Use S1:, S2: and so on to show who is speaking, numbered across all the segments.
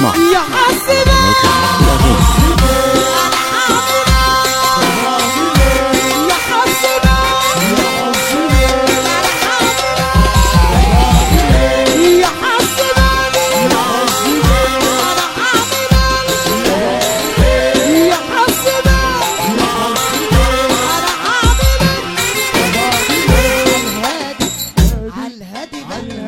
S1: بتسمع
S2: يا حسنا
S1: الأغاني
S2: يا حسنا يا حسنا يا حسنا انا عامل عالهادي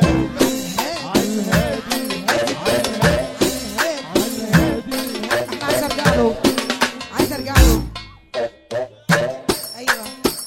S2: عايز ارجع له عايز ارجع له ايوه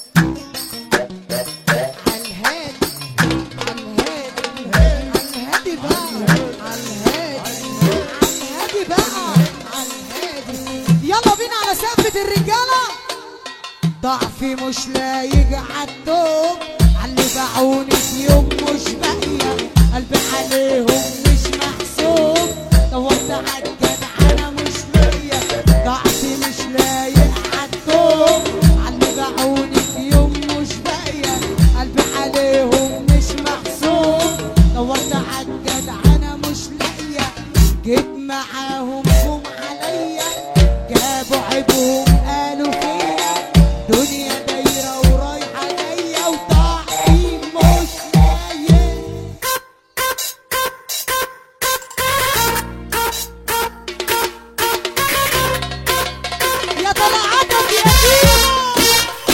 S2: عالهادي عالهادي عالهادي بقى عالهادي عالهادي بقى عالهادي يلا بينا على سقفة الرجالة ضعفي مش لايق عالدوب عاللي باعوني في يوم مش باقية قلبي عليهم مش محسوب دورت عالجدع انا مش ليا ضعفي مش لايق عالدوب عاللي باعوني في يوم مش باقية قلبي عليهم مش محسوب دورت عالجدع انا مش لاقية جيت معاهم جم عليا جابوا عيبهم قالوا فيا دنيا دايرة ورايحة جاية وضعفي مش لايق يا طلعتك يا كيمو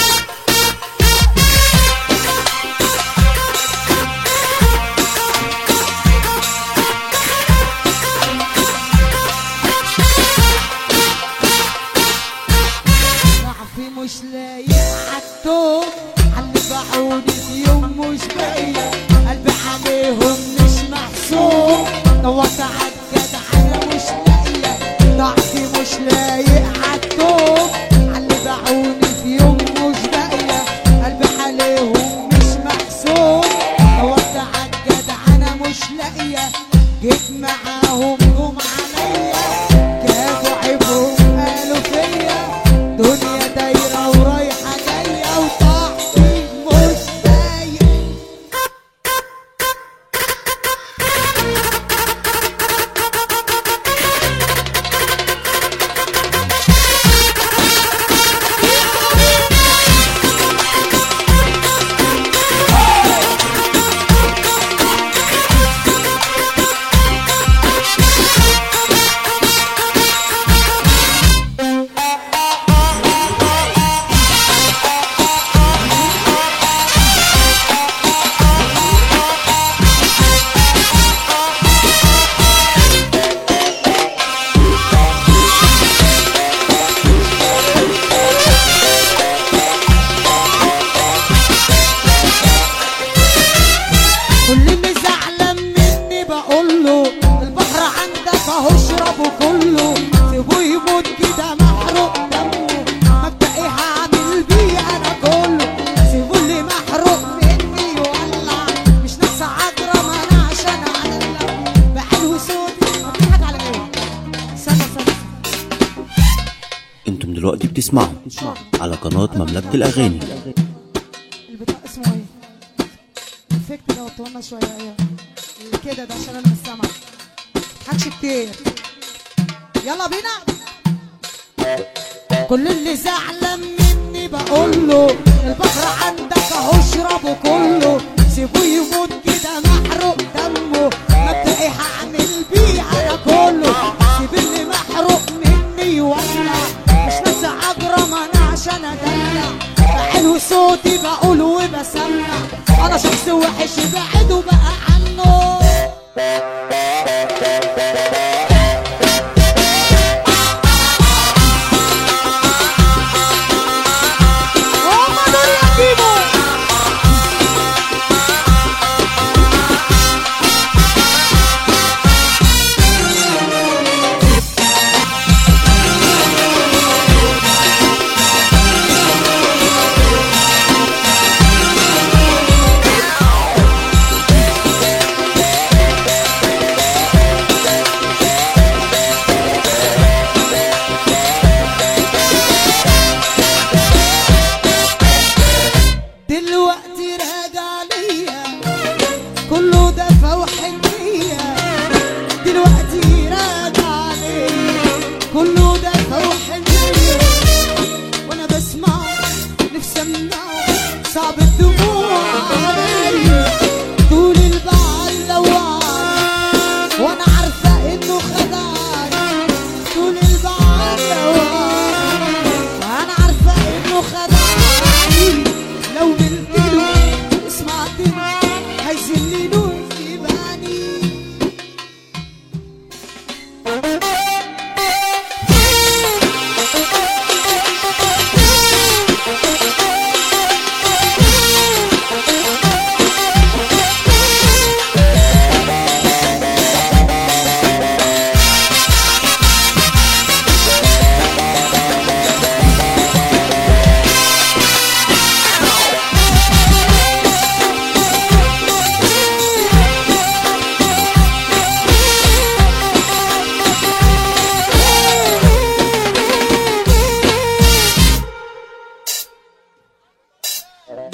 S2: ضعفي مش لايق عالتوب عاللي باعوني في يوم مش باقية قلبي عليهم مش محسوب دورت عالجدع انا مش لاقية ضعفي مش لايق عالتوب عاللي باعوني في يوم مش باقية قلبي عليهم مش محسوب دورت عالجدع انا مش لاقية جيت معاهم جم عليا جابوا عيبهم قالوا فيا دنيا دايرة ورايحة جاية وطعمي مش لايق كل اللي زعلان مني بقول له البحر عندك اهو اشربه كله سيبوه يموت كده محروق دمه مبدئي هعمل بيه انا كله سيبوه اللي محروق مني يولع مش ناقصه عجرة ما انا عشان اعلم بحلو صوتي بتضحك على ايه؟ استنى استنى
S1: انتم دلوقتي بتسمعوا على قناة مملكة الأغاني
S2: البتاع اسمه ايه؟ الفكت ده وطولنا شوية ايوه اللي كده ده عشان انا مش سامعة متضحكش كتير يلا بينا كل اللي زعلان مني بقول له البحر عندك اهو اشربه كله سيبوه يموت كده محروق دمه مبدئي هعمل بيه انا كله سيب اللي محروق مني يولع مش ناس عجرة ما انا عشان ادلع بحلو صوتي بقول وبسمع انا شخص وحش بعد وبقى عنه هما دول يا كيمو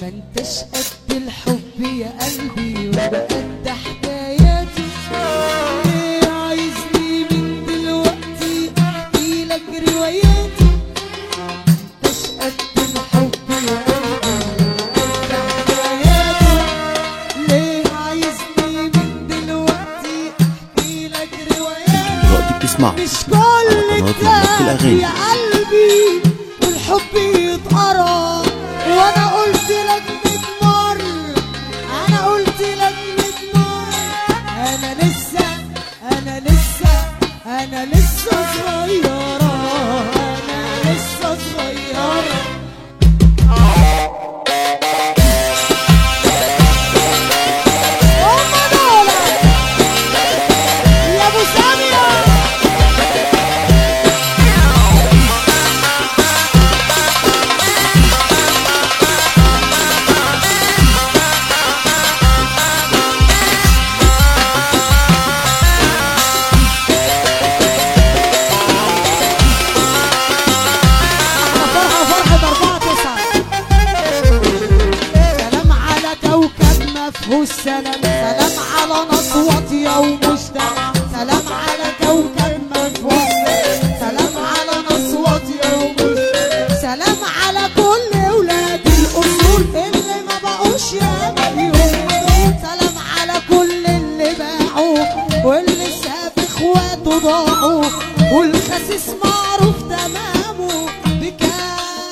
S2: ما انتش قد الحب يا قلبي ولا قد حكاياتي ليه عايزني من دلوقتي احكي لك رواياتي انتش قد الحب يا قلبي ولا قد حكاياتي ليه عايزني من دلوقتي احكي لك رواياتي
S1: دلوقتي بتسمعوا
S2: مش كل
S1: على قناة
S2: كتاب
S1: مملكة الأغاني.
S2: يا قلبي والحب يتقرا وانا قلت لك ميت مرة انا قلت لك ميت مرة انا لسه انا لسه انا لسه صغيرة انا لسه صغيرة هم دول يا ابو ساميه فرحة فرحة أربعة تسعة سلام على كوكب ما فيهوش سلام سلام على ناس واطية ومشتاق سلام على كوكب ما فيهوش سلام سلام على ناس واطية ومشتاق سلام على كل ولاد الأصول اللي ما بقوش يا مليون سلام على كل اللي باعوا واللي ساب اخواته ضاعوا والخسيس معروف تمامه بكام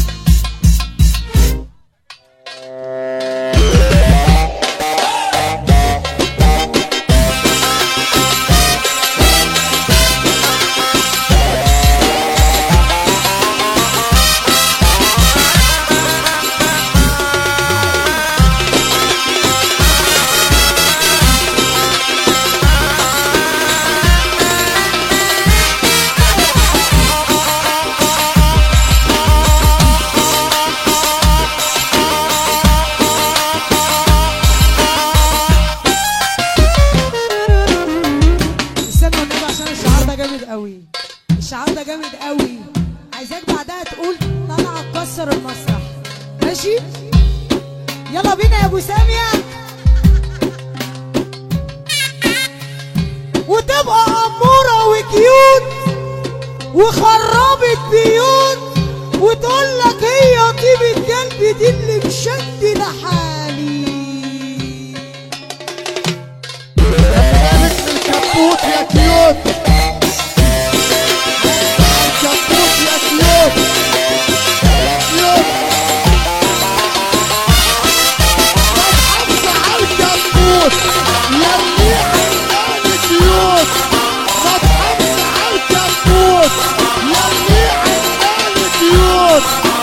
S2: استنى والنبي عشان الشعار ده جامد قوي الشعار ده جامد قوي عايزاك بعدها تقول ان انا هكسر المسرح ماشي يلا بينا يا ابو ساميه وتبقى اموره وكيوت وخربت بيوت وتقول لك هي طيبه قلبي دي اللي مشد لحالي
S3: الكبوت يا كيوت الكبوت يا كيوت كيوت حمزة على الكبوت يلي حمزة كيوت ما تحمزة على الكبوت يلي حمزة كيوت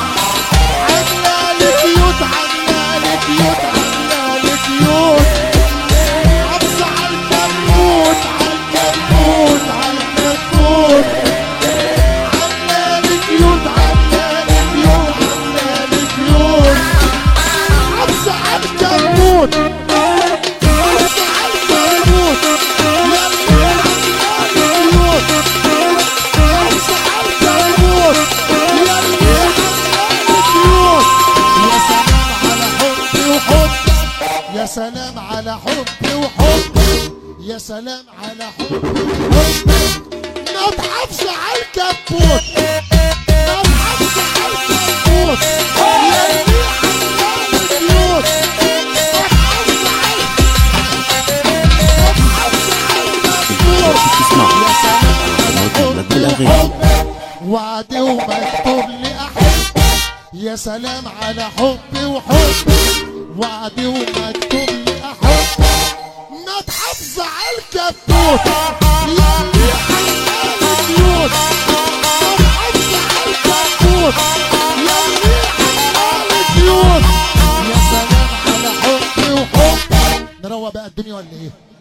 S3: عمال كيوت عمال كيوت عمال كيوت حمزة على الكبوت على الكبوت على الكبوت عمال كيوت عمال كيوت عمال كيوت حمزة على الكبوت حمزة على الكبوت يلي عمال كيوت حمزة على الكبوت يلي عمال كيوت يا سلام على حبي وحبك يا سلام على حبي وحبك يا سلام على حبي وحبك ما تحافظ على الكبوت ما تحافظ على الكبوت يا اللي عمال كيوت ما تحافظ على ما تحافظ على الكبوت
S1: بتسمعوا
S3: يا سلام
S1: على
S3: على
S1: قناة مملكة
S3: حبي
S1: الأغاني
S3: وحبك وعدي ومكتوب لي احب يا سلام على حبي وحبك وعدي ومكتوب لي احب ما تحافظ على الكبوت يا اللي عمال كيوت ما تحافظ على الكبوت يا اللي عمال كيوت يا سلام على حبي وحبك نروق بقى الدنيا ولا ايه